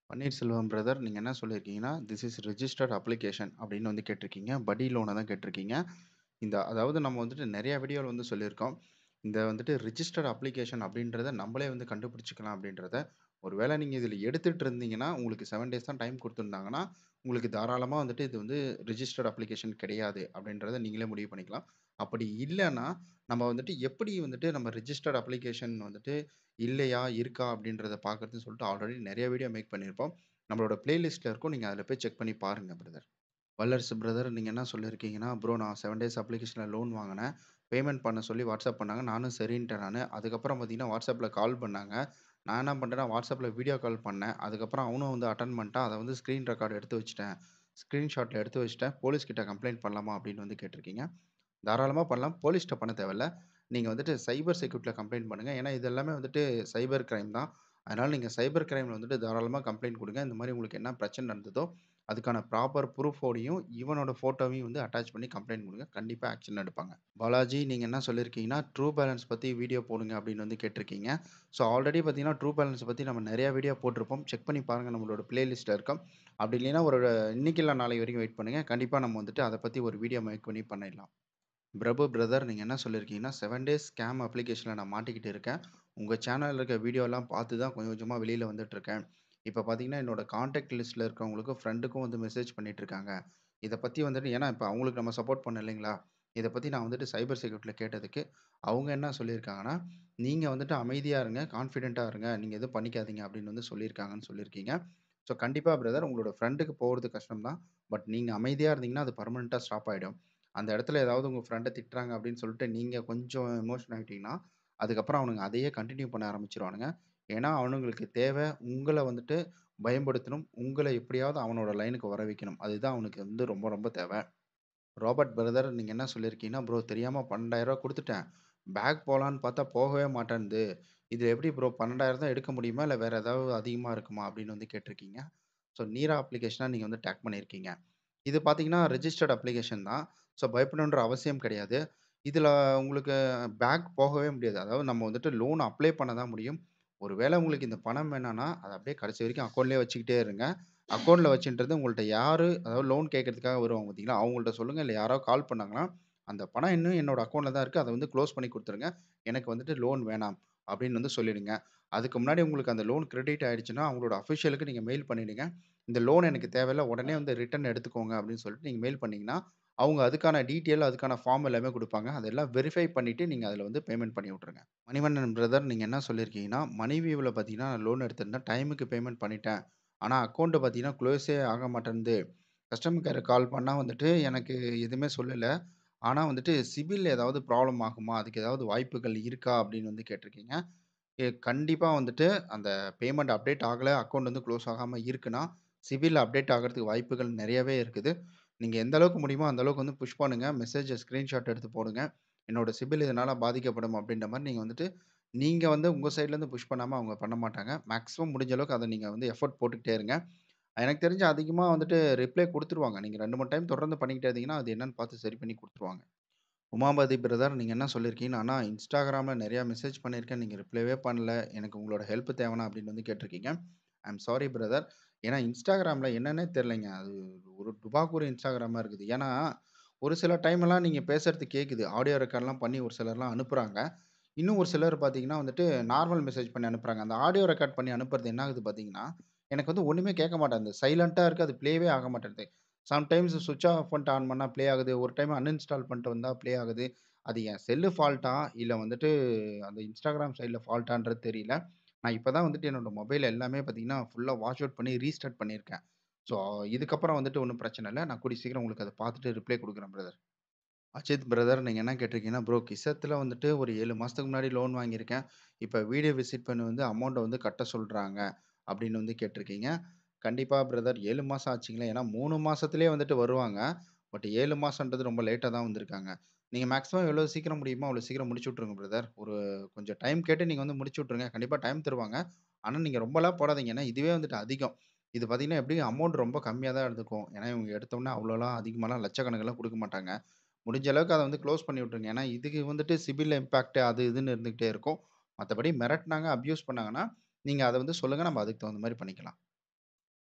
Panneerselvam brother, நீங்க என்ன சொல்லியிருக்கீங்கன்னா, "திஸ் இஸ் ரிஜிஸ்டர்ட் அப்ளிகேஷன்" அப்படின்னு வந்து கேட்டிருக்கீங்க. படி லோன தான் கேட்டிருக்கீங்க. இந்த அதாவது நம்ம வந்துட்டு நெறைய வீடியோல வந்து சொல்லியிருக்கோம். இந்த வந்துட்டு ரிஜிஸ்டர்ட் அப்ளிகேஷன் அப்படின்றத நம்மளே வந்து கண்டுபிடிச்சுக்கலாம் அப்படின்றத. ஒரு வேள நீங்க இதில எடுத்துட்டு இருந்தீங்கன்னா, உங்களுக்கு 7 டேஸ் தான் டைம் குடுத்துருந்தாங்கன்னா, உங்களுக்கு தாராளமா வந்துட்டு இது வந்து ரிஜிஸ்டர்ட் அப்ளிகேஷன் கிடையாது அப்படின்றத நீங்களே முடிவு பண்ணிக்கலாம். அப்படி இல்லன்னா, நம்ம வந்துட்டு எப்படி வந்துட்டு நம்ம ரிஜிஸ்டர்ட் அப்ளிகேஷன் வந்துட்டு இல்லையா, இருக்கா அப்படின்றத பார்க்கறதுன்னு சொல்லிட்டு ஆல்ரெடி நெறைய வீடியோ மேக் பண்ணியிருப்போம். நம்மளோட பிளேலிஸ்ட்ல இருக்கும். நீங்க அதில போய் செக் பண்ணி பாருங்க பிரதர். வல்லரசு பிரதர் நீங்க என்ன சொல்லியிருக்கீங்கன்னா, "ப்ரோ நான் 7 டேஸ் அப்ளிகேஷன்ல லோன் வாங்குனேன். பேமெண்ட் பண்ண சொல்லி வாட்ஸ்அப் பண்ணாங்க. நானும் சரின்ட்டேன் நானு. அதுக்கப்புறம் பார்த்தீங்கன்னா, வாட்ஸ்அப்ல கால் பண்ணாங்க. நான் என்ன பண்ணிட்டேன்னா, வாட்ஸ்அப்ல வீடியோ கால் பண்ணேன். அதுக்கப்புறம் அவனும் வந்து அட்டெண்ட் பண்ணிட்டான். அத வந்து ஸ்க்ரீன் ரெக்கார்ட் எடுத்து வச்சுட்டேன். ஸ்க்ரீன்ஷாட்ல எடுத்து வச்சுட்டேன். போலீஸ் கிட்ட கம்ப்ளைண்ட் பண்ணலாமா?" அப்படின்னு வந்து கேட்டிருக்கீங்க. தாராளமா பண்ணலாம். போலீஸ்ட்ட பண்ண தேவையில்ல. நீங்க வந்துட்டு சைபர் செக்யூரிட்டில கம்ப்ளைண்ட் பண்ணுங்க. ஏன்னா, இது எல்லாமே வந்துட்டு சைபர் கிரைம் தான். அதனால நீங்க சைபர் கிரைம்ல வந்துட்டு தாராளமா கம்ப்ளைண்ட் குடுங்க. இந்த மாரி உங்களுக்கு என்ன பிரச்சனை நடந்ததோ, அதுக்கான ப்ராப்பர் ப்ரூஃபோடையும், இவனோட ஃபோட்டோவையும் வந்து அட்டாச் பண்ணி கம்ப்ளைண்ட் குடுங்க. கண்டிப்பா ஆக்ஷன் எடுப்பாங்க. பாலாஜி நீங்க என்ன சொல்லியிருக்கீங்கன்னா, ட்ரூ பேலன்ஸ் பத்தி வீடியோ போடுங்க அப்படின்னு வந்து கேட்டிருக்கீங்க. ஸோ ஆல்ரெடி பார்த்தீங்கன்னா, ட்ரூ பேலன்ஸ் பத்தி நம்ம நெறைய வீடியோ போட்டிருப்போம். செக் பண்ணி பாருங்க நம்மளோட பிளேலிஸ்ட்ல இருக்கும். அப்படி இல்லைன்னா ஒரு இன்னைக்கு இல்ல நாளைக்கு வரைக்கும் வெயிட் பண்ணுங்க. கண்டிப்பா நம்ம வந்துட்டு அத பத்தி ஒரு வீடியோ மேக் பண்ணி பண்ணிடலாம். பிரபு பிரதர் நீங்க என்ன சொல்லியிருக்கீங்கன்னா, "7 டேஸ் ஸ்கேம் அப்ளிகேஷன்ல நான் மாட்டிக்கிட்டு இருக்கேன். உங்க சேனல்ல இருக்க வீடியோலாம் பார்த்து தான் கொஞ்சம் கொஞ்சமா வெளியில வந்துட்டுருக்கேன். இப்ப பார்த்தீங்கன்னா, என்னோட கான்டாக்ட் லிஸ்ட்ல இருக்கிறவங்களுக்கும், ஃப்ரெண்டுக்கும் வந்து மெசேஜ் பண்ணிட்டு இருக்காங்க. இத பத்தி வந்துட்டு" ஏன்னா இப்ப அவங்களுக்கு நம்ம சப்போர்ட் பண்ணோம் இல்லைங்களா? இத பத்தி நான் வந்துட்டு சைபர் செக்யூரிட்டில கேட்டதுக்கு, அவங்க என்ன சொல்லியிருக்காங்கன்னா, "நீங்க வந்துட்டு அமைதியா இருங்க. கான்ஃபிடென்ட்டா இருங்க. நீங்க எதுவும் பண்ணிக்காதீங்க" அப்படின்னு வந்து சொல்லியிருக்காங்கன்னு சொல்லியிருக்கீங்க. ஸோ கண்டிப்பா பிரதர் உங்களோட ஃப்ரெண்டுக்கு போறது கஷ்டம் தான். பட் நீங்க அமைதியா இருந்தீங்கன்னா, அது பெர்மனன்ட்டா ஸ்டாப் ஆயிடும். அந்த இடத்துல ஏதாவது உங்க ஃப்ரெண்ட திட்டுறாங்க அப்படின்னு சொல்லிட்டு நீங்க கொஞ்சம் எமோஷன் ஆயிட்டீங்கன்னா, அதுக்கப்புறம் அவனுங்க அதையே கன்டின்யூ பண்ண ஆரம்பிச்சுருவானுங்க. ஏன்னா, அவனுங்களுக்கு தேவை உங்கள வந்துட்டு பயன்படுத்தணும். உங்கள எப்படியாவது அவனோட லைனுக்கு வர வைக்கணும். அதுதான் அவனுக்கு வந்து ரொம்ப ரொம்ப தேவை. ராபர்ட் பிரதர் நீங்க என்ன சொல்லியிருக்கீங்கன்னா, "ப்ரோ தெரியாம ரூ. 12,000 குடுத்துட்டேன். பேக் போலான்னு பார்த்தா போகவே மாட்டேன்து. இது எப்படி ப்ரோ 12,000 தான் எடுக்க முடியுமா? இல்ல வேற ஏதாவது அதிகமா இருக்குமா?" அப்படின்னு வந்து கேட்டிருக்கீங்க. ஸோ நீரா அப்ளிகேஷன நீங்க வந்து டேக் பண்ணியிருக்கீங்க. இது பார்த்தீங்கன்னா, ரிஜிஸ்டர்ட் அப்ளிகேஷன் தான். ஸோ பயப்படணுன்ற அவசியம் கிடையாது. இதில உங்களுக்கு பேக் போகவே முடியாது. அதாவது நம்ம வந்துட்டு லோன் அப்ளை பண்ண தான் முடியும். ஒரு வேள உங்களுக்கு இந்த பணம் வேணான்னா, அத அப்படியே கடைசி வரைக்கும் அக்கவுண்ட்லயே வச்சுக்கிட்டே இருங்க. அக்கவுண்ட்ல வச்சுன்றது உங்கள்ட்ட யாரு அதாவது லோன் கேட்கறதுக்காக வருவாங்க பார்த்தீங்களா, அவங்கள்ட்ட சொல்லுங்க. இல்ல யாராவது கால் பண்ணாங்கன்னா, "அந்த பணம் இன்னும் என்னோட அக்கவுண்ட்ல தான் இருக்கு. அத வந்து குளோஸ் பண்ணி குடுத்துருங்க. எனக்கு வந்துட்டு லோன் வேணாம்." அப்படின்னு வந்து சொல்லிடுங்க. அதுக்கு முன்னாடி உங்களுக்கு அந்த லோன் கிரெடிட் ஆயிடுச்சுன்னா, அவங்களோட அஃபிஷியலுக்கு நீங்க மெயில் பண்ணிடுங்க. "இந்த லோன் எனக்கு தேவையில்ல. உடனே வந்து ரிட்டர்ன் எடுத்துக்கோங்க." அப்படின்னு சொல்லிட்டு நீங்க மெயில் பண்ணீங்கன்னா, அவங்க அதுக்கான டீட்டெயில், அதுக்கான ஃபார்ம் எல்லாமே குடுப்பாங்க. அதெல்லாம் வெரிஃபை பண்ணிட்டு நீங்க அதில வந்து பேமெண்ட் பண்ணி விட்டுருங்க. மணிவண்ணன் பிரதர் நீங்க என்ன சொல்லியிருக்கீங்கன்னா, "மணிவியூல பார்த்தீங்கன்னா, நான் லோன் எடுத்திருந்தேன். டைமுக்கு பேமெண்ட் பண்ணிட்டேன். ஆனா அக்கவுண்ட் பார்த்தீங்கன்னா, குளோஸே ஆக மாட்டேன்து. கஸ்டமர் கேருக்கு கால் பண்ணா வந்துட்டு எனக்கு எதுவுமே சொல்லல. ஆனா வந்துட்டு சிபில் ஏதாவது ப்ராப்ளம் ஆகுமா? அதுக்கு ஏதாவது வாய்ப்புகள் இருக்கா?" அப்படின்னு வந்து கேட்டிருக்கீங்க. எ கண்டிப்பா வந்துட்டு அந்த பேமெண்ட் அப்டேட் ஆகல, அக்கவுண்ட் வந்து குளோஸ் ஆகாம இருக்குன்னா, சிபில் அப்டேட் ஆகறதுக்கு வாய்ப்புகள் நெறையவே இருக்குது. நீங்க எந்த அளவுக்கு முடியுமோ, அந்த அளவுக்கு வந்து புஷ் பண்ணுங்க. மெசேஜ ஸ்கிரீன்ஷாட் எடுத்து போடுங்க. "என்னோட சிபில் இதனால பாதிக்கப்படும்." அப்படின்ற மாரி நீங்க வந்துட்டு நீங்க வந்து உங்க சைட்லேருந்து புஷ் பண்ணாம அவங்க பண்ண மாட்டாங்க. மேக்ஸிமம் முடிஞ்ச அளவுக்கு அத நீங்க வந்து எஃபோர்ட் போட்டுக்கிட்டே இருங்க. எனக்கு தெரிஞ்சு அதிகமா வந்துட்டு ரிப்ளை குடுத்துருவாங்க. நீங்க 2, 3 டைம் தொடர்ந்து பண்ணிக்கிட்டே இருந்தீங்கன்னா, அது என்னன்னு பார்த்து சரி பண்ணி குடுத்துருவாங்க. உமாபதி பிரதர் நீங்க என்ன சொல்லியிருக்கீங்கன்னா, "அண்ணா இன்ஸ்டாகிராம்ல நெறையா மெசேஜ் பண்ணியிருக்கேன். நீங்க ரிப்ளைவே பண்ணல. எனக்கு உங்களோட ஹெல்ப் தேவண்ணா." அப்படின்னு வந்து கேட்டிருக்கீங்க. I am sorry brother. ஏன்னா இன்ஸ்டாகிராம்ல என்னன்னே தெரியலைங்க. அது ஒரு டுபாக்கூர் இன்ஸ்டாகிராமா இருக்குது. ஏன்னா, ஒரு சில டைம்லாம் நீங்க பேசுறது கேட்குது. ஆடியோ ரெக்கார்ட்லாம் பண்ணி ஒரு சிலர்லாம் அனுப்புறாங்க. இன்னும் ஒரு சிலர் பார்த்தீங்கன்னா வந்துட்டு, நார்மல் மெசேஜ் பண்ணி அனுப்புறாங்க. அந்த ஆடியோ ரெக்கார்ட் பண்ணி அனுப்புறது என்ன ஆகுது பார்த்தீங்கன்னா, எனக்கு வந்து ஒண்ணுமே கேட்க மாட்டேன்து. சைலன்ட்டா இருக்கு. அது ப்ளேவே ஆக மாட்டேன்து. சம்டைம்ஸ் ஸ்விட்ச் ஆஃப் பண்ணிட்டு ஆன் பண்ணா ப்ளே ஆகுது. ஒரு டைம் அன்இன்ஸ்டால் பண்ணிட்டு வந்தா ப்ளே ஆகுது. அது என் செல்லு ஃபால்ட்டா? இல்ல வந்துட்டு அந்த இன்ஸ்டாகிராம் சைட்ல ஃபால்ட்டான்றது தெரியல. நான் இப்ப தான் வந்துட்டு என்னோட மொபைல் எல்லாமே பார்த்தீங்கன்னா, ஃபுல்லா வாஷ் அவுட் பண்ணி ரீஸ்டார்ட் பண்ணியிருக்கேன். ஸோ இதுக்கப்புறம் வந்துட்டு ஒண்ணும் பிரச்சனை இல்ல. நான் கூடிய சீக்கிரம் உங்களுக்கு அத பார்த்துட்டு ரிப்ளை குடுக்குறேன் பிரதர். அஜித் பிரதர் நீங்க என்ன கேட்டிருக்கீங்கன்னா, "ப்ரோ கிசத்துல வந்துட்டு ஒரு 7 மாசத்துக்கு முன்னாடி லோன் வாங்கியிருக்கேன். இப்ப வீடியோ விசிட் பண்ணி வந்து அமௌண்ட்ட வந்து கட்ட சொல்றாங்க." அப்படின்னு வந்து கேட்டிருக்கீங்க. கண்டிப்பா பிரதர் 7 மாசம் ஆச்சுங்களே. ஏன்னா 3 மாசத்திலேயே வந்துட்டு வருவாங்க. பட் 7 மாசம்ன்றது ரொம்ப லேட்டா தான் வந்திருக்காங்க. நீங்க மேக்ஸிமம் எவ்வளோ சீக்கிரம் முடியுமோ, அவ்வளோ சீக்கிரம் முடிச்சு விட்டுருங்க பிரதர். ஒரு கொஞ்சம் டைம் கேட்டு நீங்க வந்து முடிச்சு விட்டுருங்க. கண்டிப்பா டைம் தருவாங்க. ஆனா நீங்க ரொம்பலாம் போடாதீங்க. ஏன்னா இதுவே வந்துட்டு அதிகம். இது பார்த்தீங்கன்னா எப்படியும் அமௌண்ட் ரொம்ப கம்மியா தான் எடுத்துக்கும். ஏன்னா இவங்க எடுத்தோனே அவ்வளோலாம் அதிகமாலாம் லட்சக்கணக்குலாம் குடுக்க மாட்டாங்க. முடிஞ்ச அளவுக்கு அத வந்து குளோஸ் பண்ணி விட்டுருங்க. ஏன்னா இதுக்கு வந்துட்டு சிபில் இம்பாக்ட் அது இதுன்னு இருந்துகிட்டே இருக்கும். மத்தபடி மிரட்டுனாங்க, அப்யூஸ் பண்ணாங்கன்னா, நீங்க அத வந்து சொல்லுங்க. நம்ம அதுக்கு தகுந்த மாரி பண்ணிக்கலாம்.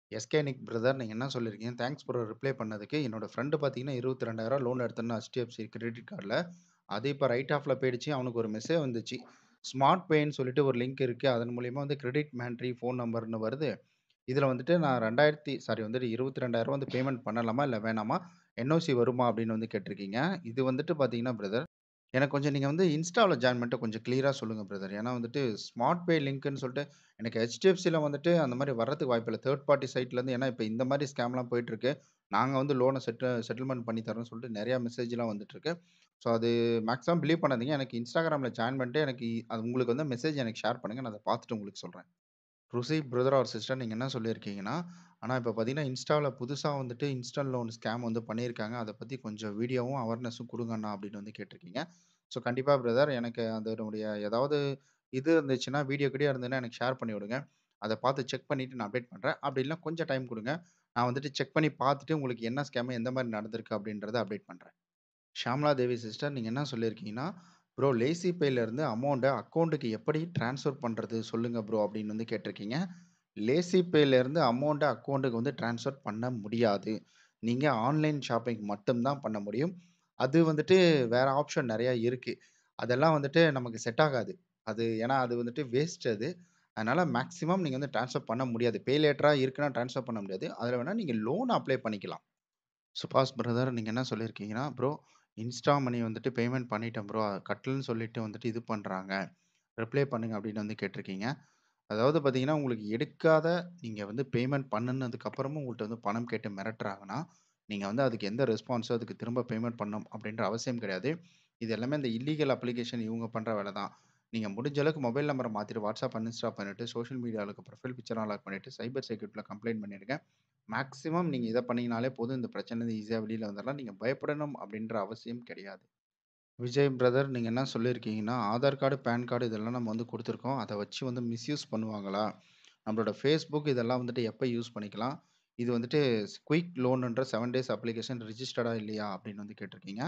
எஸ்கே நிக் பிரதர் நீங்க என்ன சொல்லியிருக்கீங்க? தேங்க்ஸ் ப்ரோ ரிப்ளை பண்ணதுக்கு. என்னோட ஃப்ரெண்ட் பார்த்தீங்கன்னா, ரூ. 22,000 லோன் எடுத்திருந்தான் HDFC கிரெடிட் கார்ட்ல. அது இப்ப ரைட் ஆஃப்ல போயிடுச்சு. அவனுக்கு ஒரு மெசேஜ் வந்துச்சு. ஸ்மார்ட் பேன்னு சொல்லிட்டு ஒரு லிங்க் இருக்கு. அதன் மூலியமா வந்து கிரெடிட் மேன்ட்ரி ஃபோன் நம்பர்ன்னு வருது. இதுல வந்துட்டு நான் 2000 சாரி வந்துட்டு 22,000 வந்து பேமெண்ட் பண்ணலாமா? இல்ல வேணாமா? என்ஓசி வருமா? அப்படின்னு வந்து கேட்டிருக்கீங்க. இது வந்துட்டு பார்த்தீங்கன்னா பிரதர், எனக்கு கொஞ்சம் நீங்க வந்து இன்ஸ்டால ஜாயின் பண்ணிட்டு கொஞ்சம் கிளியரா சொல்லுங்க பிரதர். ஏன்னா வந்துட்டு ஸ்மார்ட் பே லிங்க்ன்னு சொல்லிட்டு எனக்கு HDFCல வந்துட்டு அந்த மாரி வர்றதுக்கு வாய்ப்பில்ல. தேர்ட் பார்ட்டி சைட்லேருந்து ஏன்னா இப்ப இந்த மாரி ஸ்கேம்லாம் போயிட்டுருக்கு. நாங்க வந்து லோன செட்ட செட்டில்மென்ட் பண்ணி தர்றோம்னு சொல்லிட்டு நெறைய மெசேஜ்லாம் வந்துட்டுருக்கு. ஸோ அது மேக்ஸிமம் பிலீவ் பண்ணாதீங்க. எனக்கு Instagramல ஜாயின் பண்ணிட்டு எனக்கு அது உங்களுக்கு வந்து மெசேஜ் எனக்கு ஷேர் பண்ணுங்க. நான் அத பார்த்துட்டு உங்களுக்கு சொல்றேன். ருசி பிரதர் ஆர் சிஸ்டர் நீங்க என்ன சொல்லியிருக்கீங்கன்னா, ஆனா இப்ப பார்த்தீங்கன்னா, இன்ஸ்டால புதுசா வந்துட்டு இன்ஸ்டன்ட் லோன் ஸ்கேம் வந்து பண்ணியிருக்காங்க. அத பத்தி கொஞ்சம் வீடியோவும், அவேர்னஸும் குடுங்க அண்ணா அப்படின்னு வந்து கேட்டிருக்கீங்க. ஸோ கண்டிப்பா பிரதர் எனக்கு அதனுடைய ஏதாவது இது இருந்துச்சுன்னா, வீடியோ கீடியோ இருந்ததுன்னா எனக்கு ஷேர் பண்ணி விடுங்க. அத பார்த்து செக் பண்ணிட்டு நான் அப்டேட் பண்றேன். அப்படி இல்லன்னா கொஞ்சம் டைம் குடுங்க. நான் வந்துட்டு செக் பண்ணி பார்த்துட்டு உங்களுக்கு என்ன ஸ்கேம் எந்த மாரி நடந்திருக்கு அப்படின்றத அப்டேட் பண்றேன். ஷியாமளா தேவி சிஸ்டர் நீங்க என்ன சொல்லியிருக்கீங்கன்னா, ப்ரோ லேசி பேல இருந்து அமௌண்ட்ட அக்கவுண்ட்க்கு எப்படி ட்ரான்ஸ்ஃபர் பண்றது சொல்லுங்க ப்ரோ அப்படின்னு வந்து கேட்டிருக்கீங்க. லேசி பேல இருந்து அமௌண்ட்ட அக்கவுண்ட்க்கு வந்து ட்ரான்ஸ்ஃபர் பண்ண முடியாது. நீங்க ஆன்லைன் ஷாப்பிங் மட்டும் தான் பண்ண முடியும். அது வந்துட்டு வேற ஆப்ஷன் நெறைய இருக்கு. அதெல்லாம் வந்துட்டு நமக்கு செட் ஆகாது. அது ஏன்னா அது வந்துட்டு வேஸ்ட் அது. அதனால மேக்ஸிமம் நீங்க வந்து ட்ரான்ஸ்ஃபர் பண்ண முடியாது. பே லேட்டரா இருக்குன்னா ட்ரான்ஸ்ஃபர் பண்ண முடியாது. அதுல வேணா நீங்க லோன் அப்ளை பண்ணிக்கலாம். சுபாஷ் பிரதர் நீங்க என்ன சொல்லியிருக்கீங்கன்னா, ப்ரோ இன்ஸ்டா மணி வந்துட்டு பேமெண்ட் பண்ணிட்டேன் ப்ரோ. கட்டலன்னு சொல்லிட்டு வந்துட்டு இது பண்றாங்க. ரிப்ளை பண்ணுங்க அப்படின்னு வந்து கேட்டிருக்கீங்க. அதாவது பார்த்தீங்கன்னா, உங்களுக்கு எடுக்காத நீங்க வந்து பேமெண்ட் பண்ணுனதுக்கு அப்புறமும் உங்கள்ட்ட வந்து பணம் கேட்டு மிரட்டுறாங்கன்னா, நீங்க வந்து அதுக்கு எந்த ரெஸ்பான்ஸோ அதுக்கு திரும்ப பேமெண்ட் பண்ணணும் அப்படின்ற அவசியம் கிடையாது. இது எல்லாமே இந்த இல்லீகல் அப்ளிகேஷன் இவங்க பண்ற வேலை தான். நீங்க முடிஞ்ச அளவுக்கு மொபைல் நம்பர மாத்திட்டு WhatsApp அன்இன்ஸ்டால் பண்ணிட்டு, சோசியல் மீடியால இருக்க ப்ரொஃபைல் பிக்சர் அன்லாக் பண்ணிட்டு, சைபர் செக்யூரிட்டில கம்ப்ளைண்ட் பண்ணிடுங்க. மேக்ஸிமம் நீங்க இத பண்ணீங்கனாலே போதும். இந்த பிரச்சனையிலருந்து ஈஸியா வெளில வந்துரலாம். நீங்க பயப்படணும் அப்படின்ற அவசியம் கிடையாது. விஜய் பிரதர் நீங்க என்ன சொல்லியிருக்கீங்கன்னா, ஆதார் கார்டு, பான் கார்டு இதெல்லாம் நம்ம வந்து குடுத்துருக்கோம். அத வச்சு வந்து மிஸ்யூஸ் பண்ணுவாங்களா? நம்மளோட Facebook இதெல்லாம் வந்துட்டு எப்ப யூஸ் பண்ணிக்கலாம்? இது வந்துட்டு குயிக் லோன்ன்ற 7 டேஸ் அப்ளிகேஷன் ரிஜிஸ்டர்டா இல்லையா? அப்படின்னு வந்து கேட்டிருக்கீங்க.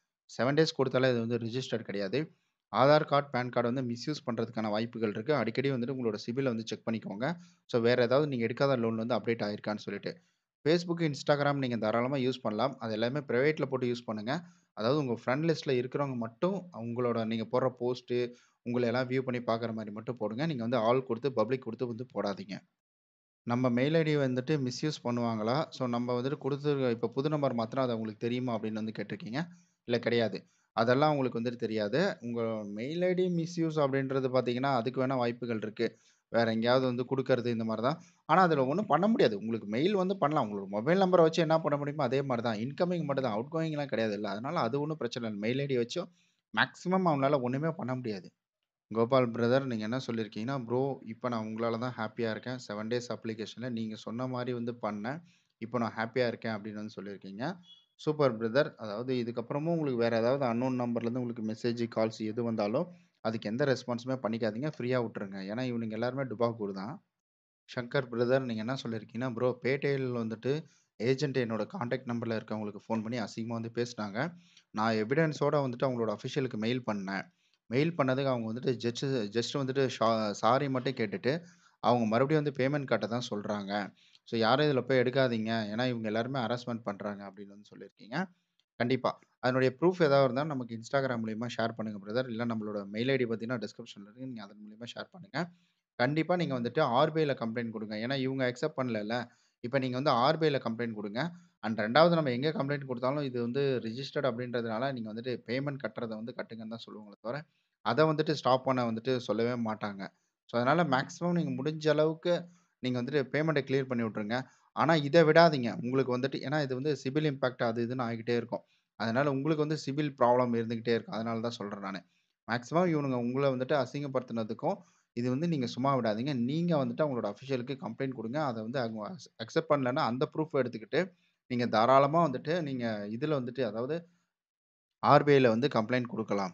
7 டேஸ் குடுத்தாலே அது வந்து ரிஜிஸ்டர்ட் கிடையாது. ஆதார் கார்ட், பான் கார்டு வந்து மிஸ்யூஸ் பண்றதுக்கான வாய்ப்புகள் இருக்கு. அடிக்கடி வந்துட்டு உங்களோட சிபில வந்து செக் பண்ணிக்கோங்க. ஸோ வேற ஏதாவது நீங்க எடுக்காத லோன் வந்து அப்டேட் ஆயிருக்கான்னு சொல்லிட்டு. Facebook, Instagram நீங்க தாராளமா யூஸ் பண்ணலாம். அது எல்லாமே பிரைவேட்ல போட்டு யூஸ் பண்ணுங்க. அதாவது உங்க ஃப்ரெண்ட் லிஸ்ட்ல இருக்கிறவங்க மட்டும் உங்களோட நீங்க போடுற போஸ்ட்டு, உங்கள எல்லாம் வியூ பண்ணி பார்க்குற மாரி மட்டும் போடுங்க. நீங்க வந்து ஆல் குடுத்து, பப்ளிக் குடுத்து வந்து போடாதீங்க. நம்ம மெயில் ஐடி வந்துட்டு மிஸ்யூஸ் பண்ணுவாங்களா? ஸோ நம்ம வந்துட்டு குடுத்து இப்ப புது நம்பர் மாத்துனா அது அவங்களுக்கு தெரியுமா? அப்படின்னு வந்து கேட்டிருக்கீங்க. இல்ல கிடையாது. அதெல்லாம் உங்களுக்கு வந்துட்டு தெரியாது. உங்க மெயில் ஐடி மிஸ்யூஸ் அப்படின்றது பார்த்தீங்கன்னா, அதுக்கு வேணா வாய்ப்புகள் இருக்கு. வேற எங்கேயாவது வந்து குடுக்கறது இந்த மாரி தான். ஆனா அதுல ஒண்ணும் பண்ண முடியாது. உங்களுக்கு மெயில் வந்து பண்ணலாம். உங்களோட மொபைல் நம்பர வச்சு என்ன பண்ண முடியுமோ அதே மாரி தான். இன்கமிங் மட்டும் தான். அவுட் கோயிங்லாம் கிடையாதுல்ல. அதனால அது ஒண்ணும் பிரச்சனை இல்ல. மெயில் ஐடி வச்சும் மேக்ஸிமம் அவங்களால ஒண்ணுமே பண்ண முடியாது. கோபால் பிரதர் நீங்க என்ன சொல்லியிருக்கீங்கன்னா, ப்ரோ இப்ப நான் உங்களால தான் ஹேப்பியா இருக்கேன். 7 டேஸ் அப்ளிகேஷன்ல நீங்க சொன்ன மாரி வந்து பண்ணேன். இப்போ நான் ஹேப்பியா இருக்கேன் அப்படின்னு வந்து சொல்லியிருக்கீங்க. Super brother. அதாவது இதுக்கப்புறமும் உங்களுக்கு வேற ஏதாவது அன்னோன் நம்பர்லேருந்து உங்களுக்கு மெசேஜ், கால்ஸ் எது வந்தாலும் அதுக்கு எந்த ரெஸ்பான்ஸுமே பண்ணிக்காதீங்க. ஃப்ரீயா விட்டுருங்க. ஏன்னா இவனுங்க எல்லாருமே டுபாக்கூர் தான். சங்கர் பிரதர் நீங்க என்ன சொல்லியிருக்கீங்கன்னா, ப்ரோ பேடெல் வந்துட்டு ஏஜென்ட் என்னோட கான்டாக்ட் நம்பர்ல இருக்கவங்களுக்கு ஃபோன் பண்ணி அசிங்கமா வந்து பேசுனாங்க. நான் எவிடன்ஸோட வந்துட்டு அவங்களோட அஃபிஷியலுக்கு மெயில் பண்ணேன். மெயில் பண்ணதுக்கு அவங்க வந்துட்டு ஜஸ்ட் ஜஸ்ட் வந்துட்டு ஷா சாரி மட்டும் கேட்டுட்டு, அவங்க மறுபடியும் வந்து பேமெண்ட் காட்ட தான் சொல்றாங்க. ஸோ யாரும் இதில போய் எடுக்காதீங்க. ஏன்னா இவங்க எல்லாருமே ஹராஸ்மென்ட் பண்றாங்க அப்படின்னு வந்து சொல்லியிருக்கீங்க. கண்டிப்பா. அதனுடைய ப்ரூஃப் ஏதாவது இருந்தா நமக்கு Instagram மூலியமா ஷேர் பண்ணுங்க பிரதர். இல்ல நம்மளோட மெயில் ஐடி பார்த்தீங்கன்னா டிஸ்கிரிப்ஷன்ல இருக்கு. நீங்க அதன் மூலியமா ஷேர் பண்ணுங்க. கண்டிப்பா நீங்க வந்துட்டு ஆர்பிஐல கம்ப்ளைண்ட் குடுங்க. ஏன்னா இவங்க அக்செப்ட் பண்ணலல்ல. இப்ப நீங்க வந்து ஆர்பிஐல கம்ப்ளைண்ட் குடுங்க. அண்ட் 2வது நம்ம எங்க கம்ப்ளைண்ட் குடுத்தாலும் இது வந்து ரிஜிஸ்டர்ட் அப்படின்றதுனால நீங்க வந்துட்டு பேமெண்ட் கட்டுறத வந்து கட்டுங்கன்னு தான் சொல்லுவாங்களே தவிர, அத வந்துட்டு ஸ்டாப் பண்ண வந்துட்டு சொல்லவே மாட்டாங்க. ஸோ அதனால மேக்ஸிமம் நீங்க முடிஞ்ச அளவுக்கு நீங்க வந்துட்டு பேமெண்ட்ட கிளியர் பண்ணி விட்டுருங்க. ஆனா இத விடாதீங்க. உங்களுக்கு வந்துட்டு ஏன்னா இது வந்து சிபில் இம்பாக்ட் அது இதுன்னு ஆகிக்கிட்டே இருக்கும். அதனால உங்களுக்கு வந்து சிபில் ப்ராப்ளம் இருந்துகிட்டே இருக்கும். அதனால தான் சொல்றேன் நானு. மேக்ஸிமம் இவனுங்க உங்கள வந்துட்டு அசிங்கப்படுத்தினதுக்கும், இது வந்து நீங்க சும்மா விடாதீங்க. நீங்க வந்துட்டு அவங்களோட அஃபிஷியலுக்கு கம்ப்ளைண்ட் குடுங்க. அத வந்து அவங்க அக்ஸ் அக்செப்ட் பண்ணலன்னா அந்த ப்ரூஃப் எடுத்துக்கிட்டு, நீங்க தாராளமா வந்துட்டு நீங்க இதுல வந்துட்டு அதாவது ஆர்பிஐல வந்து கம்ப்ளைண்ட் குடுக்கலாம்.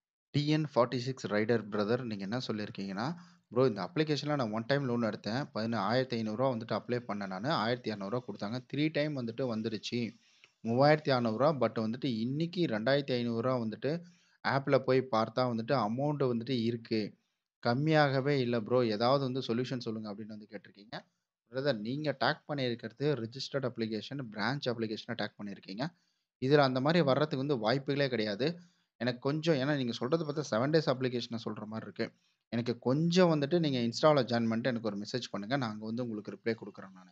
டிஎன்46 ரைடர் பிரதர் நீங்க என்ன சொல்லியிருக்கீங்கன்னா, ப்ரோ இந்த அப்ளிகேஷன்ல நான் ஒன் டைம் லோன் எடுத்தேன். பதின ரூ. 1500 வந்துட்டு அப்ளை பண்ணேன் நானு. ரூ. 1200 குடுத்தாங்க. 3 டைம் வந்துட்டு வந்துருச்சு. ரூ. 3600 பட் வந்துட்டு இன்னைக்கு ரூ. 2500 வந்துட்டு ஆப்ல போய் பார்த்தா வந்துட்டு அமௌண்ட் வந்துட்டு இருக்கு. கம்மியாகவே இல்ல ப்ரோ. ஏதாவது வந்து சொல்யூஷன் சொல்லுங்க அப்படின்னு வந்து கேட்டிருக்கீங்க. பிரதர் நீங்க டேக் பண்ணியிருக்கிறது ரிஜிஸ்டர்ட் அப்ளிகேஷன், பிரான்ச் அப்ளிகேஷன டேக் பண்ணியிருக்கீங்க. இதுல அந்த மாரி வர்றதுக்கு வந்து வாய்ப்புகளே கிடையாது. எனக்கு கொஞ்சம் ஏன்னா நீங்க சொல்றது பார்த்தா 7 டேஸ் அப்ளிகேஷன சொல்ற மாரி இருக்கு. எனக்கு கொஞ்சம் வந்துட்டு நீங்க இன்ஸ்டால ஜாயின் பண்ணிட்டு எனக்கு ஒரு மெசேஜ் பண்ணுங்க. நான் அங்க வந்து உங்களுக்கு ரிப்ளை குடுக்குறேன் நானு.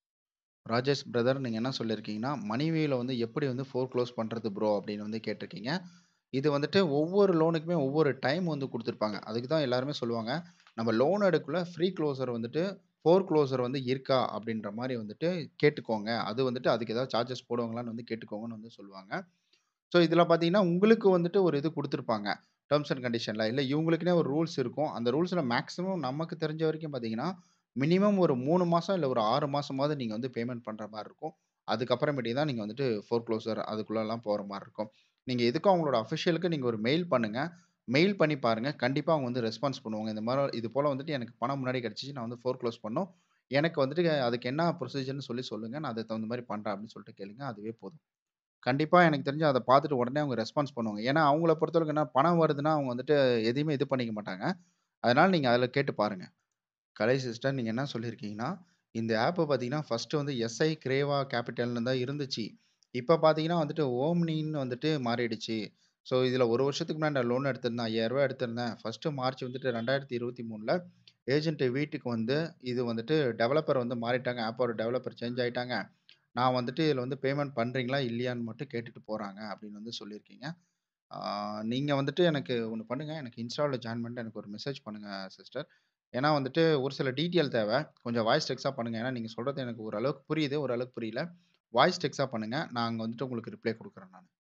ராஜேஷ் பிரதர் நீங்க என்ன சொல்லியிருக்கீங்கன்னா, மணிவில வந்து எப்படி வந்து ஃபோர்க்ளோஸ் பண்றது ப்ரோ அப்படின்னு வந்து கேட்டிருக்கீங்க. இது வந்துட்டு ஒவ்வொரு லோனுக்குமே ஒவ்வொரு டைம் வந்து குடுத்துருப்பாங்க. அதுக்கு தான் எல்லாருமே சொல்லுவாங்க. நம்ம லோன் எடுக்கக்குள்ள ஃப்ரீ க்ளோசர் வந்துட்டு ஃபோர்க்ளோசர் வந்து இருக்கா அப்படின்ற மாரி வந்துட்டு கேட்டுக்கோங்க. அது வந்துட்டு அதுக்கு ஏதாவது சார்ஜஸ் போடுவாங்களான்னு வந்து கேட்டுக்கோங்கன்னு வந்து சொல்லுவாங்க. ஸோ இதுல பார்த்தீங்கன்னா, உங்களுக்கு வந்துட்டு ஒரு இது குடுத்துருப்பாங்க. டெர்ம்ஸ் அண்ட் கண்டிஷன்ல. இல்ல இவங்களுக்குன்னே ஒரு ரூல்ஸ் இருக்கும். அந்த ரூல்ஸ்ல மேக்ஸிமம் நமக்கு தெரிஞ்ச வரைக்கும் பார்த்தீங்கன்னா, மினிமம் ஒரு 3 மாசம் இல்ல ஒரு 6 மாசமாவது நீங்க வந்து பேமெண்ட் பண்ற மாரி இருக்கும். அதுக்கப்புறமேட்டு தான் நீங்க வந்துட்டு ஃபோர்க்ளோசர் அதுக்குள்ளலாம் போற மாரி இருக்கும். நீங்க எதுக்கும் அவங்களோட அஃபிஷியலுக்கு நீங்க ஒரு மெயில் பண்ணுங்க. மெயில் பண்ணி பாருங்க. கண்டிப்பா அவங்க வந்து ரெஸ்பான்ஸ் பண்ணுவாங்க. இந்த மாரி இது போல வந்துட்டு எனக்கு பணம் முன்னாடி கிடைச்சுச்சு. நான் வந்து ஃபோர்க்ளோஸ் பண்ணணும். எனக்கு வந்துட்டு அதுக்கு என்ன ப்ரொசீஜர்ன்னு சொல்லி சொல்லுங்க. நான் அதுக்கு தகுந்த மாரி பண்றேன் அப்படின்னு சொல்லிட்டு கேளுங்க. அதுவே போதும். கண்டிப்பா எனக்கு தெரிஞ்சு அத பார்த்துட்டு உடனே அவங்க ரெஸ்பான்ஸ் பண்ணுவாங்க. ஏன்னா அவங்கள பொறுத்தவரைக்கும் என்ன பணம் வருதுன்னா, அவங்க வந்துட்டு எதையுமே இது பண்ணிக்க மாட்டாங்க. அதனால நீங்க அதுல கேட்டு பாருங்க. கலை சிஸ்டர் நீங்க என்ன சொல்லியிருக்கீங்கன்னா, இந்த ஆப் பார்த்தீங்கன்னா, ஃபர்ஸ்ட்டு வந்து எஸ்ஐ கிரேவா கேபிட்டல்னு தான் இருந்துச்சு. இப்ப பார்த்தீங்கன்னா வந்துட்டு ஓம்னின்னு வந்துட்டு மாறிடுச்சு. ஸோ இதுல 1 வருஷத்துக்கு முன்னாடி நான் லோன் எடுத்திருந்தேன். ரூ. 5000 எடுத்திருந்தேன். ஃபர்ஸ்ட்டு மார்ச் வந்துட்டு 2023ல ஏஜென்ட் வீட்டுக்கு வந்து இது வந்துட்டு டெவலப்பர் வந்து மாறிட்டாங்க. ஆப்போட டெவலப்பர் சேஞ்ச் ஆயிட்டாங்க. நான் வந்துட்டு இதுல வந்து பேமெண்ட் பண்றீங்களா? இல்லையான்னு மட்டும் கேட்டுட்டு போறாங்க அப்படின்னு வந்து சொல்லியிருக்கீங்க. ஆ நீங்க வந்துட்டு எனக்கு ஒண்ணு பண்ணுங்க. எனக்கு இன்ஸ்டால ஜாயின் பண்ணிட்டு எனக்கு ஒரு மெசேஜ் பண்ணுங்க சிஸ்டர். ஏன்னா வந்துட்டு ஒரு சில டீட்டெயில் தேவை. கொஞ்சம் வாய்ஸ் டெக்ஸ்ட்டா பண்ணுங்க. ஏன்னா நீங்க சொல்றது எனக்கு ஓரளவுக்கு புரியுது. ஓரளவுக்கு புரியல. வாய்ஸ் டெக்ஸ்ட்டா பண்ணுங்க. நான் அங்க வந்துட்டு உங்களுக்கு ரிப்ளை குடுக்குறேன் நானு.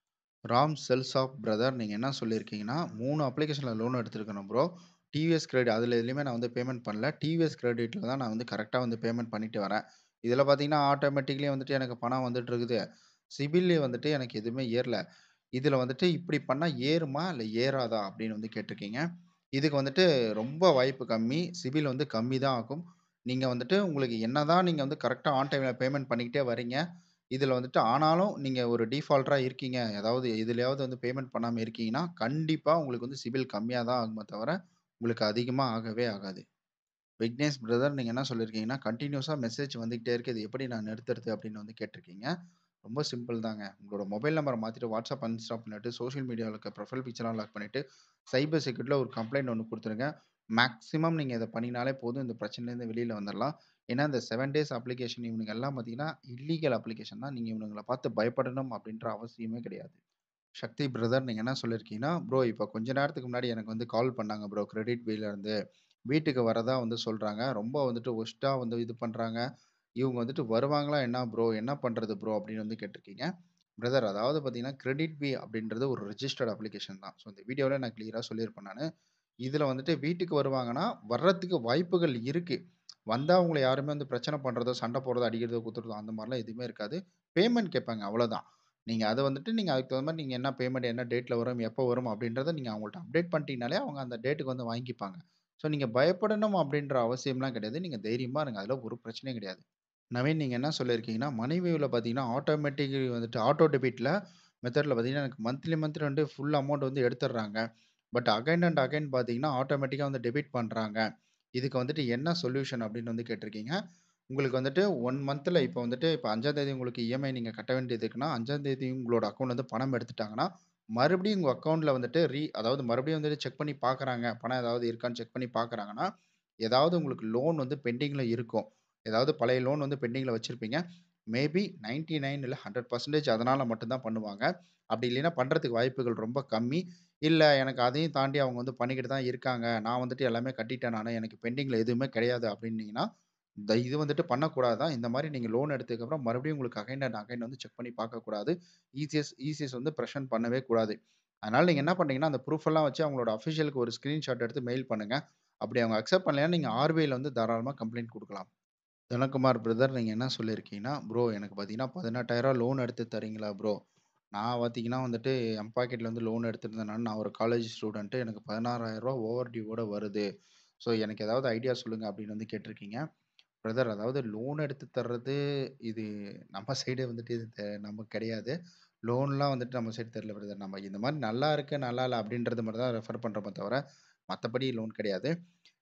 ராம் செல்ஸ் ஆஃப் பிரதர் நீங்க என்ன சொல்லியிருக்கீங்கன்னா, 3 அப்ளிகேஷன்ல லோன் எடுத்திருக்கிறேன் ப்ரோ. டிவிஎஸ் கிரெடிட் அதுல எதுலயுமே நான் வந்து பேமெண்ட் பண்ணல. டிவிஎஸ் கிரெடிட்ல தான் நான் வந்து கரெக்ட்டா வந்து பேமெண்ட் பண்ணிட்டு வரேன். இதுல பார்த்தீங்கன்னா, ஆட்டோமேட்டிக்கலி வந்துட்டு எனக்கு பணம் வந்துட்டு இருக்குது. சிபில்லே வந்துட்டு எனக்கு எதுவுமே ஏறல. இதுல வந்துட்டு இப்படி பண்ணா ஏறுமா? இல்ல ஏறாதா? அப்படின்னு வந்து கேட்டிருக்கீங்க. இதுக்கு வந்துட்டு ரொம்ப வாய்ப்பு கம்மி. சிபில் வந்து கம்மி தான் ஆகும். நீங்க வந்துட்டு உங்களுக்கு என்னதான் நீங்க வந்து கரெக்ட்டா ஆன் டைம்ல பேமெண்ட் பண்ணிக்கிட்டே வரீங்க. இதுல வந்துட்டு ஆனாலும் நீங்க ஒரு டிஃபால்ட்டரா இருக்கீங்க. அதாவது எதுலயாவது வந்து பேமெண்ட் பண்ணாம இருக்கீங்கன்னா, கண்டிப்பா உங்களுக்கு வந்து சிபில் கம்மியா தான் ஆகுமே தவிர, உங்களுக்கு அதிகமா ஆகவே ஆகாது. விக்னேஷ் பிரதர் நீங்க என்ன சொல்லியிருக்கீங்கன்னா, கன்டினியூஸா மெசேஜ் வந்துகிட்டே இருக்கு. இது எப்படி நான் நிறுத்துறது? அப்படின்னு வந்து கேட்டிருக்கீங்க. ரொம்ப சிம்பிள் தாங்க. உங்களோட மொபைல் நம்பர மாத்திட்டு WhatsApp அன்இன்ஸ்டால் பண்ணிட்டு, சோசியல் மீடியால இருக்க ப்ரொஃபைல் பிக்சர்லாம் லாக் பண்ணிட்டு, சைபர் செக்யூரிட்டில ஒரு கம்ப்ளைண்ட் ஒண்ணு குடுத்துருங்க. மேக்ஸிமம் நீங்க இத பண்ணினாலே போதும். இந்த பிரச்சனையிலேருந்து வெளியில வந்துரலாம். ஏன்னா இந்த 7 டேஸ் அப்ளிகேஷன் இவனுங்க எல்லாம் பார்த்தீங்கன்னா, இல்லீகல் அப்ளிகேஷன் தான். நீங்க இவனுங்கள பார்த்து பயப்படணும் அப்படின்ற அவசியமே கிடையாது. சக்தி பிரதர் நீங்க என்ன சொல்லியிருக்கீங்கன்னா, ப்ரோ இப்ப கொஞ்ச நேரத்துக்கு முன்னாடி எனக்கு வந்து கால் பண்ணாங்க ப்ரோ கிரெடிட் பில்ல இருந்து. வீட்டுக்கு வரதா வந்து சொல்றாங்க. ரொம்ப வந்துட்டு வொர்ஸ்ட்டா வந்து இது பண்றாங்க. இவங்க வந்துட்டு வருவாங்களா என்ன ப்ரோ? என்ன பண்றது ப்ரோ? அப்படின்னு வந்து கேட்டிருக்கீங்க. பிரதர் அதாவது பார்த்தீங்கன்னா, கிரெடிட் பி அப்படின்றது ஒரு ரிஜிஸ்டர்ட் அப்ளிகேஷன் தான். ஸோ இந்த வீடியோல நான் கிளியரா சொல்லியிருப்பேன் நானு. இதுல வந்துட்டு வீட்டுக்கு வருவாங்கன்னா, வர்றதுக்கு வாய்ப்புகள் இருக்கு. வந்தா உங்கள யாருமே வந்து பிரச்சனை பண்றதோ, சண்டை போடுறதோ, அடிக்கிறதோ, குத்துறதோ அந்த மாரிலாம் எதுவுமே இருக்காது. பேமெண்ட் கேட்பாங்க அவ்வளோதான். நீங்க அத வந்துட்டு நீங்க அதுக்கு தகுந்த மாரி நீங்க என்ன பேமெண்ட் என்ன டேட்ல வரும், எப்போ வரும் அப்படின்றத நீங்க அவங்கள்ட்ட அப்டேட் பண்ணிட்டீங்கனாலே, அவங்க அந்த டேட்டுக்கு வந்து வாங்கிப்பாங்க. ஸோ நீங்க பயப்படணும் அப்படின்ற அவசியம்லாம் கிடையாது. நீங்க தைரியமா இருங்க. அதுல ஒரு பிரச்சனையும் கிடையாது. நவீன் நீங்க என்ன சொல்லியிருக்கீங்கன்னா, மணிவியூல பார்த்தீங்கன்னா, ஆட்டோமேட்டிக் வந்துட்டு ஆட்டோ டெபிட்ல மெத்தட்ல பார்த்தீங்கன்னா, எனக்கு மந்த்லி மந்த்லி வந்து ஃபுல் அமௌண்ட் வந்து எடுத்துடுறாங்க. பட் அகைன் அண்ட் அகைன் பார்த்தீங்கன்னா, ஆட்டோமேட்டிக்கா வந்து டெபிட் பண்றாங்க. இதுக்கு வந்துட்டு என்ன சொல்யூஷன் அப்படின்னு வந்து கேட்டிருக்கீங்க. உங்களுக்கு வந்துட்டு 1 மந்த்ல இப்ப வந்துட்டு இப்ப 5ஆம் தேதி உங்களுக்கு இஎம்ஐ நீங்க கட்ட வேண்டியது இருக்குன்னா, 5ஆம் தேதி உங்களோட அக்கவுண்ட்ல இருந்து பணம் எடுத்துட்டாங்கன்னா, மறுபடியும் உங்க அக்கவுண்ட்ல வந்துட்டு ரீ அதாவது மறுபடியும் வந்துட்டு செக் பண்ணி பார்க்குறாங்க. பணம் ஏதாவது இருக்கான்னு செக் பண்ணி பார்க்குறாங்கன்னா, ஏதாவது உங்களுக்கு லோன் வந்து பெண்டிங்ல இருக்கும். ஏதாவது பழைய லோன் வந்து பெண்டிங்ல வச்சிருப்பீங்க. மேபி 99 இல்ல 100% அதனால மட்டும் தான் பண்ணுவாங்க. அப்படி இல்லைன்னா பண்றதுக்கு வாய்ப்புகள் ரொம்ப கம்மி. இல்ல எனக்கு அதையும் தாண்டி அவங்க வந்து பண்ணிக்கிட்டு தான் இருக்காங்க. நான் வந்துட்டு எல்லாமே கட்டிட்டேன் நானு. எனக்கு பெண்டிங்ல எதுவுமே கிடையாது அப்படின்னீங்கன்னா, இந்த இது வந்துட்டு பண்ணக்கூடாது தான். இந்த மாரி நீங்க லோன் எடுத்ததுக்கப்புறம் மறுபடியும் உங்களுக்கு அகைன் அண்ட் அகைன் வந்து செக் பண்ணி பார்க்கக்கூடாது. இசிஎஸ் இசிஎஸ் வந்து பிரஷர் பண்ணவே கூடாது. அதனால நீங்க என்ன பண்றீங்கன்னா, அந்த ப்ரூஃப் எல்லாம் வச்சு அவங்களோட அஃபிஷியலுக்கு ஒரு ஸ்கிரீன்ஷாட் எடுத்து மெயில் பண்ணுங்க. அப்படி அவங்க அக்செப்ட் பண்ணலைன்னா, நீங்க ஆர்பிஐல வந்து தாராளமா கம்ப்ளைண்ட் குடுக்கலாம். தனகுமார் பிரதர் நீங்க என்ன சொல்லியிருக்கீங்கன்னா, ப்ரோ எனக்கு பார்த்தீங்கன்னா, 18,000 லோன் எடுத்து தர்றீங்களா ப்ரோ? நான் பார்த்தீங்கன்னா வந்துட்டு எம் பாக்கெட்ல வந்து லோன் எடுத்திருந்தேன் நான் ஒரு காலேஜ் ஸ்டூடண்ட். எனக்கு ரூ. 16,000 ஓவர் டியூவோட வருது. ஸோ எனக்கு ஏதாவது ஐடியா சொல்லுங்க அப்படின்னு வந்து கேட்டிருக்கீங்க. பிரதர் அதாவது லோன் எடுத்து தர்றது இது நம்ம சைடு வந்துட்டு இது த நமக்கு கிடையாது. லோன்லாம் வந்துட்டு நம்ம சைடு தெரியல பிரதர். நம்ம இந்த மாரி நல்லா இருக்கு, நல்லா இல்ல அப்படின்றது மட்டும் தான் ரெஃபர் பண்றோமே தவிர, மத்தபடி லோன் கிடையாது.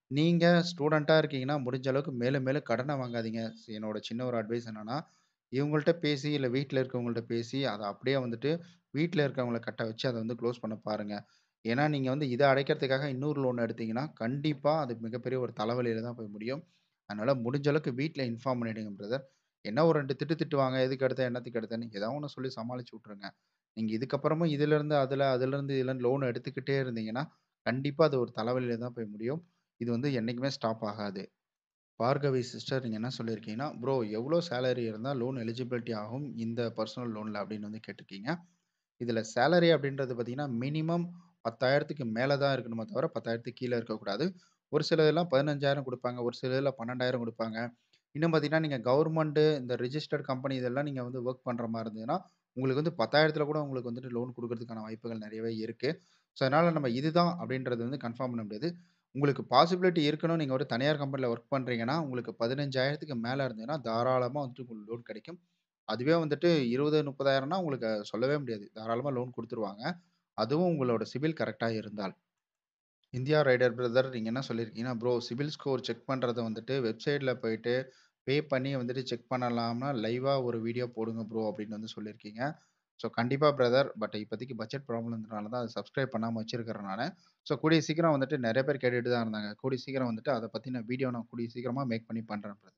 நீங்க ஸ்டூடெண்ட்டா இருக்கீங்கன்னா, முடிஞ்ச அளவுக்கு மேலும் மேலும் கடன வாங்காதீங்க. என்னோட சின்ன ஒரு அட்வைஸ் என்னன்னா, இவங்கள்ட்ட பேசி, இல்ல வீட்ல இருக்கவங்கள்ட்ட பேசி, அத அப்படியே வந்துட்டு வீட்ல இருக்கவங்கள கட்ட வச்சு அத வந்து குளோஸ் பண்ண பாருங்க. ஏன்னா, நீங்க வந்து இத அடைக்கிறதுக்காக இன்னொரு லோன் எடுத்தீங்கன்னா, கண்டிப்பா அது மிகப்பெரிய ஒரு தலைவலியில தான் போய் முடியும். அதனால முடிஞ்ச அளவுக்கு வீட்ல இன்ஃபார்ம் பண்ணிடுங்க பிரதர். என்ன ஒரு 2 திட்டு திட்டுவாங்க. எதுக்கு எடுத்த? என்னத்துக்கு எடுத்தன்னு? ஏதாவது ஒண்ணு சொல்லி சமாளிச்சு விட்டுருங்க. நீங்க இதுக்கப்புறமும் இதுலருந்து அதுல, அதுலருந்து இதுல லோன் எடுத்துக்கிட்டே இருந்தீங்கன்னா, கண்டிப்பா அது ஒரு தலைவலியில தான் போய் முடியும். இது வந்து என்னைக்குமே ஸ்டாப் ஆகாது. பார்கவி சிஸ்டர் நீங்க என்ன சொல்லியிருக்கீங்கன்னா, "ப்ரோ எவ்வளோ சேலரி இருந்தா லோன் எலிஜிபிலிட்டி ஆகும் இந்த பர்சனல் லோன்ல?" அப்படின்னு வந்து கேட்டிருக்கீங்க. இதுல சேலரி அப்படின்றது பார்த்தீங்கன்னா, மினிமம் 10,000க்கு மேல தான் இருக்கணுமே தவிர 10,000க்கு கீழ இருக்கக்கூடாது. ஒரு சிலதெல்லாம் 15,000 குடுப்பாங்க. ஒரு சிலதுல 12,000 குடுப்பாங்க. இன்னும் பார்த்தீங்கன்னா, நீங்க கவர்மெண்ட் இந்த ரிஜிஸ்டர்ட் கம்பெனி இதெல்லாம் நீங்க வந்து வொர்க் பண்ற மாரி இருந்ததுன்னா, உங்களுக்கு வந்து 10,000த்துல கூட உங்களுக்கு வந்துட்டு லோன் குடுக்கறதுக்கான வாய்ப்புகள் நெறையவே இருக்கு. ஸோ, அதனால நம்ம இதுதான் அப்படின்றது வந்து கன்ஃபார்ம் பண்ண முடியாது. உங்களுக்கு பாசிபிலிட்டி இருக்கணும். நீங்க ஒரு தனியார் கம்பெனில வொர்க் பண்றீங்கன்னா, உங்களுக்கு 15,000க்கு மேல இருந்ததுன்னா, தாராளமா வந்துட்டு உங்களுக்கு லோன் கிடைக்கும். அதுவே வந்துட்டு 20, 30,000ன்னா உங்களுக்கு சொல்லவே முடியாது. தாராளமா லோன் குடுத்துருவாங்க. அதுவும் உங்களோட சிபில் கரெக்ட்டா இருந்தால். இந்தியா ரைடர் பிரதர் நீங்க என்ன சொல்லியிருக்கீங்கன்னா, "ப்ரோ சிபில் ஸ்கோர் செக் பண்றத வந்துட்டு வெப்சைட்ல போயிட்டு பே பண்ணி வந்துட்டு செக் பண்ணலாம்னா, லைவா ஒரு வீடியோ போடுங்க ப்ரோ" அப்படின்னு வந்து சொல்லியிருக்கீங்க. ஸோ, கண்டிப்பா பிரதர். பட் இப்போதைக்கு பட்ஜெட் ப்ராப்ளம்ன்றனால தான் அத சப்ஸ்கிரைப் பண்ணாம வச்சிருக்கிறேன் நானு. ஸோ, கூடிய சீக்கிரம் வந்துட்டு நெறைய பேர் கேட்டுட்டு தான் இருந்தாங்க. கூடிய சீக்கிரம் வந்துட்டு அத பத்தின வீடியோ நான் கூடிய சீக்கிரமா மேக் பண்ணி பண்றேன் பிரதர்.